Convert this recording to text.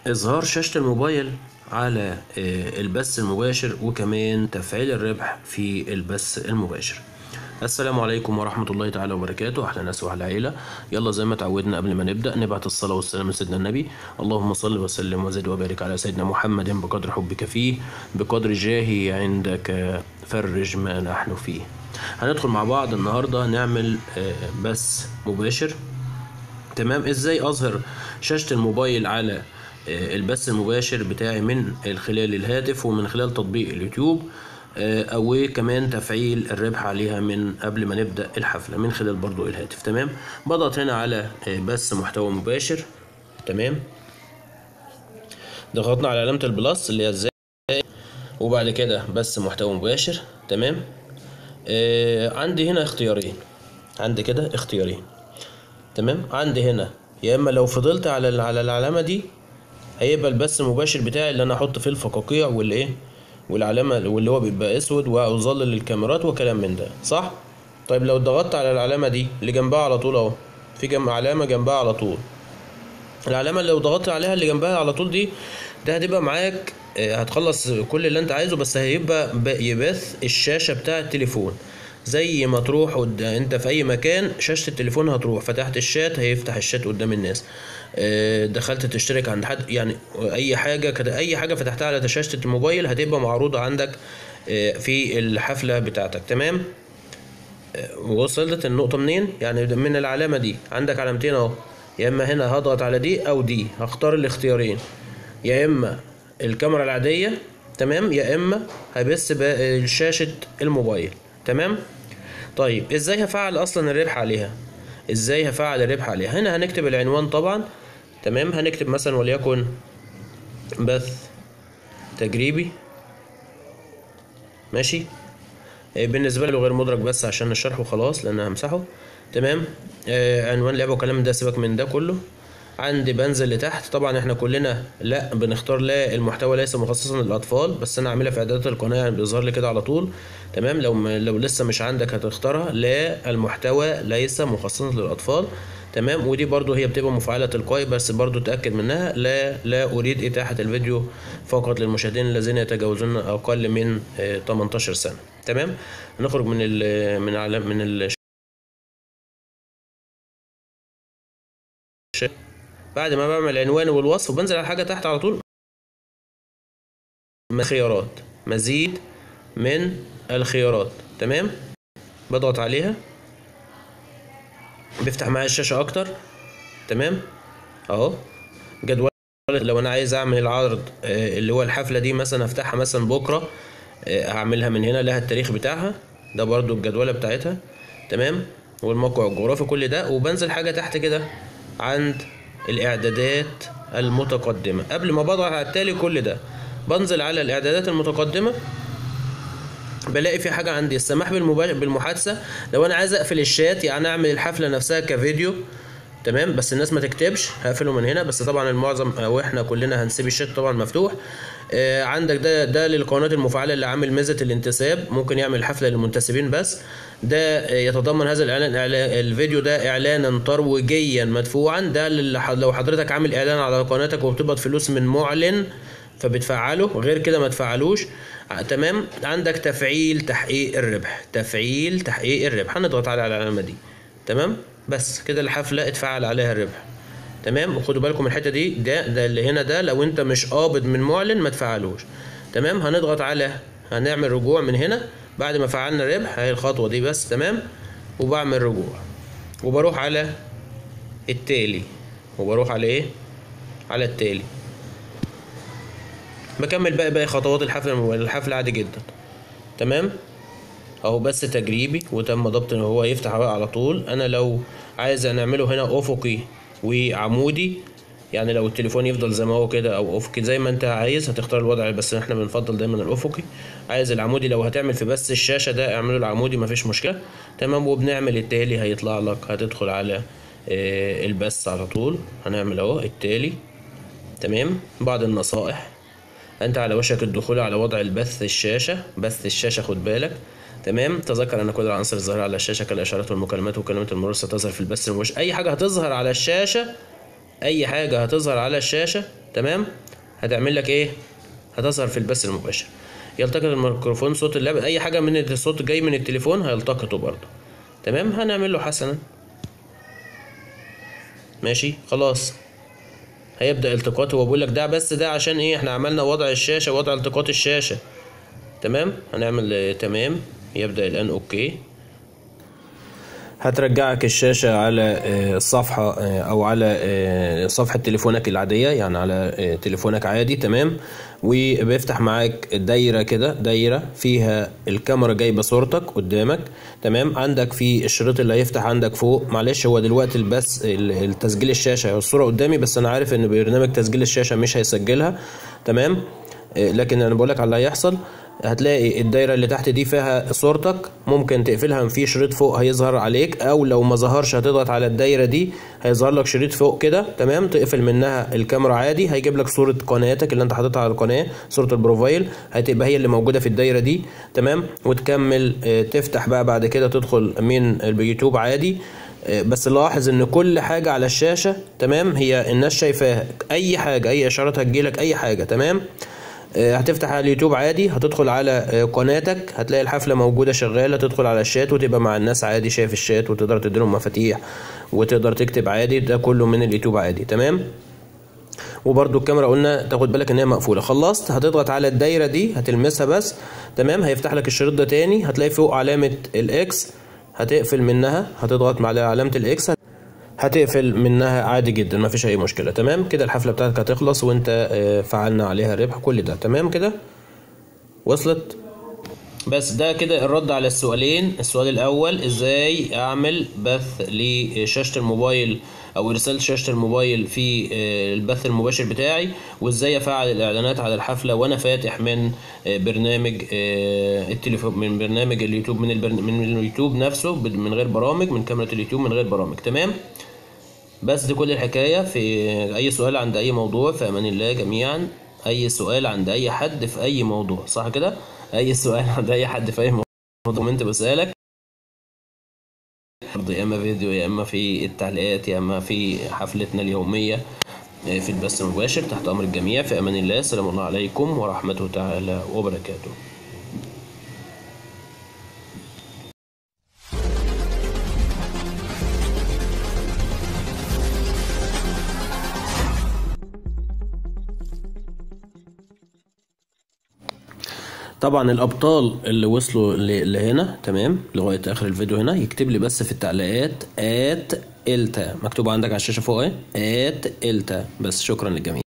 إظهار شاشة الموبايل على آه، البث المباشر وكمان تفعيل الربح في البث المباشر السلام عليكم ورحمة الله تعالى وبركاته أهلا ناس وأهلا عيلة يلا زي ما تعودنا قبل ما نبدأ نبعت الصلاة والسلام لسيدنا النبي اللهم صل وسلم وزد وبارك على سيدنا محمد بقدر حبك فيه بقدر جاهي عندك فرج ما نحن فيه هندخل مع بعض النهاردة نعمل آه، بث مباشر تمام ازاي اظهر شاشة الموبايل على آه، البث المباشر بتاعي من خلال الهاتف ومن خلال تطبيق اليوتيوب آه، وكمان تفعيل الربح عليها من قبل ما نبدأ الحفلة من خلال برضو الهاتف تمام بضغط هنا على آه، بث محتوى مباشر تمام ضغطنا على علامة البلس اللي هي ازاي وبعد كده بث محتوى مباشر تمام آه عندي هنا اختيارين عندي كده اختيارين تمام عندي هنا يا اما لو فضلت على ال- على العلامه دي هيبقى البث المباشر بتاعي اللي انا احط فيه الفقاقيع والايه والعلامه واللي هو بيبقى اسود واظلل الكاميرات وكلام من ده صح طيب لو ضغطت على العلامه دي اللي جنبها على طول اهو في جنب علامه جنبها على طول العلامه اللي لو ضغطت عليها اللي جنبها على طول دي ده هتبقى معاك آه، هتخلص كل اللي انت عايزه بس هيبقى ب- يبث الشاشه بتاع التليفون زي ما تروح قد... انت في اي مكان شاشه التليفون هتروح فتحت الشات هيفتح الشات قدام الناس آه، دخلت تشترك عند حد يعني اي حاجه كده اي حاجه فتحتها على شاشه الموبايل هتبقى معروضه عندك آه، في الحفله بتاعتك تمام وصلت النقطة منين؟ يعني من العلامة دي عندك علامتين اهو يا اما هنا هضغط على دي او دي هختار الاختيارين يا اما الكاميرا العادية تمام يا اما هبث ب- شاشة الموبايل تمام طيب ازاي هفعل اصلا الربح عليها ازاي هفعل الربح عليها هنا هنكتب العنوان طبعا تمام هنكتب مثلا وليكن بث تجريبي ماشي آه، بالنسبه له غير مدرك بس عشان الشرح وخلاص لان أنا همسحه تمام آه عنوان لعبه وكلام من ده سيبك من ده كله عندي بنزل لتحت طبعا احنا كلنا لا بنختار لا المحتوى ليس مخصصا للاطفال بس انا عاملها في اعدادات القناه يعني بيظهر لي كده على طول تمام لو ما لو لسه مش عندك هتختارها لا المحتوى ليس مخصصا للاطفال تمام ودي برضو هي بتبقى مفعله تلقائي بس برضو تاكد منها لا لا اريد اتاحه الفيديو فقط للمشاهدين الذين يتجاوزون اقل من آه، 18 سنه تمام نخرج من ال من على من ال بعد ما بعمل العنوان والوصف بنزل على حاجه تحت على طول من خيارات مزيد من الخيارات تمام بضغط عليها بيفتح معايا الشاشه اكتر تمام اهو جدول لو انا عايز اعمل العرض آه، اللي هو الحفله دي مثلا هفتحها مثلا بكره آه، هعملها من هنا لها التاريخ بتاعها ده برضو الجدوله بتاعتها تمام والموقع الجغرافي كل ده وبنزل حاجه تحت كده عند الاعدادات المتقدمه قبل ما بضغط على التالي كل ده بنزل على الاعدادات المتقدمه بلاقي في حاجه عندي السماح بالمباشر بالمحادثه لو انا عايز اقفل الشات يعني اعمل الحفله نفسها كفيديو تمام بس الناس ما تكتبش هقفله من هنا بس طبعا المعظم او احنا كلنا هنسيب الشات طبعا مفتوح آه عندك ده ده للقنوات المفعله اللي عامل ميزه الانتساب ممكن يعمل حفله للمنتسبين بس ده آه، يتضمن هذا الاعلان إعلان الفيديو ده اعلانا ترويجيا مدفوعا ده اللي ح- لو حضرتك عامل اعلان على قناتك وبتقبض فلوس من معلن فبتفعله غير كده ما تفعلوش ع- تمام عندك تفعيل تحقيق الربح تفعيل تحقيق الربح هنضغط على العلامه دي تمام بس كده الحفله اتفعل عليها الربح تمام وخدوا بالكم الحته دي ده ده اللي هنا ده لو انت مش قابض من معلن ما تفعلوش تمام هنضغط على هنعمل رجوع من هنا بعد ما فعلنا الربح هي الخطوه دي بس تمام وبعمل رجوع وبروح على التالي وبروح على ايه على التالي بكمل باقي باقي خطوات الحفله الحفله عادي جدا تمام اهو بس تجريبي وتم ضبط ان هو يفتح بقى على طول انا لو عايز نعمله هنا افقي وعمودي يعني لو التليفون يفضل زي ما هو كده او افقي زي ما انت عايز هتختار الوضع بس احنا بنفضل دايما الافقي عايز العمودي لو هتعمل في بس الشاشه ده اعمله العمودي مفيش مشكله تمام وبنعمل التالي هيطلع لك هتدخل على آه، البث على طول هنعمل اهو التالي تمام بعض النصائح انت على وشك الدخول على وضع البث الشاشه بث الشاشه خد بالك تمام تذكر ان كل العناصر الظاهره على الشاشه كالاشارات والمكالمات وكلمات المرور ستظهر في البث المباشر اي حاجه هتظهر على الشاشه اي حاجه هتظهر على الشاشه تمام هتعمل لك ايه هتظهر في البث المباشر يلتقط الميكروفون صوت اللاب اي حاجه من الصوت جاي من التليفون هيلتقطه برضه تمام هنعمل له حسنا ماشي خلاص هيبدا التقاطه وبقول لك ده بس ده عشان ايه احنا عملنا وضع الشاشه وضع التقاط الشاشه تمام هنعمل آه، تمام يبدا الان اوكي هترجعك الشاشة على آه، الصفحة آه، أو على آه، صفحة تليفونك العادية يعني على آه، تليفونك عادي تمام وبيفتح معاك دايرة كده دايرة فيها الكاميرا جايبة صورتك قدامك تمام عندك في الشريط اللي هيفتح عندك فوق معلش هو دلوقتي البث ال- التسجيل الشاشة الصورة قدامي بس أنا عارف إن برنامج تسجيل الشاشة مش هيسجلها تمام آه، لكن أنا بقولك على اللي هيحصل هتلاقي الدايرة اللي تحت دي فيها صورتك ممكن تقفلها في شريط فوق هيظهر عليك او لو ما ظهرش هتضغط على الدايرة دي هيظهر لك شريط فوق كده تمام تقفل منها الكاميرا عادي هيجيب لك صورة قناتك اللي انت حاططها على القناة صورة البروفايل هتبقى هي اللي موجودة في الدايرة دي تمام وتكمل آه، تفتح بقى بعد كده تدخل من اليوتيوب عادي آه، بس لاحظ ان كل حاجة على الشاشة تمام هي الناس شايفاها اي حاجة اي اشارات هتجيلك اي حاجة تمام آه، هتفتح على اليوتيوب عادي هتدخل على آه، قناتك هتلاقي الحفلة موجودة شغالة تدخل على الشات وتبقى مع الناس عادي شايف الشات وتقدر تديلهم مفاتيح وتقدر تكتب عادي ده كله من اليوتيوب عادي تمام وبرده الكاميرا قلنا تاخد بالك ان هي مقفوله خلصت هتضغط على الدايره دي هتلمسها بس تمام هيفتح لك الشريط ده تاني هتلاقي فوق علامه الاكس هتقفل منها هتضغط على علامه الاكس هتقفل منها عادي جدا ما فيش اي مشكله تمام كده الحفله بتاعتك هتخلص وانت آه، فعلنا عليها ربح كل ده تمام كده وصلت بس ده كده الرد على السؤالين السؤال الاول ازاي اعمل بث لشاشه الموبايل او ارسال شاشه الموبايل في آه، البث المباشر بتاعي وازاي افعل الاعلانات على الحفله وانا فاتح من آه، برنامج آه، التليفون من برنامج اليوتيوب من البرن... من اليوتيوب نفسه بد- من غير برامج من كاميرا اليوتيوب من غير برامج تمام بس دي كل الحكاية في أي سؤال عند أي موضوع في أمان الله جميعا أي سؤال عند أي حد في أي موضوع صح كده أي سؤال عند أي حد في أي موضوع أنت بسألك برضه يا إما فيديو يا إما في التعليقات يا إما في حفلتنا اليومية آه، في البث المباشر تحت أمر الجميع في أمان الله السلام الله عليكم ورحمته تعالى وبركاته طبعا الابطال اللي وصلوا ل- لهنا تمام لغايه اخر الفيديو هنا يكتب لي بس في التعليقات ات التا مكتوب عندك على الشاشه فوق ايه ات التا بس شكرا للجميع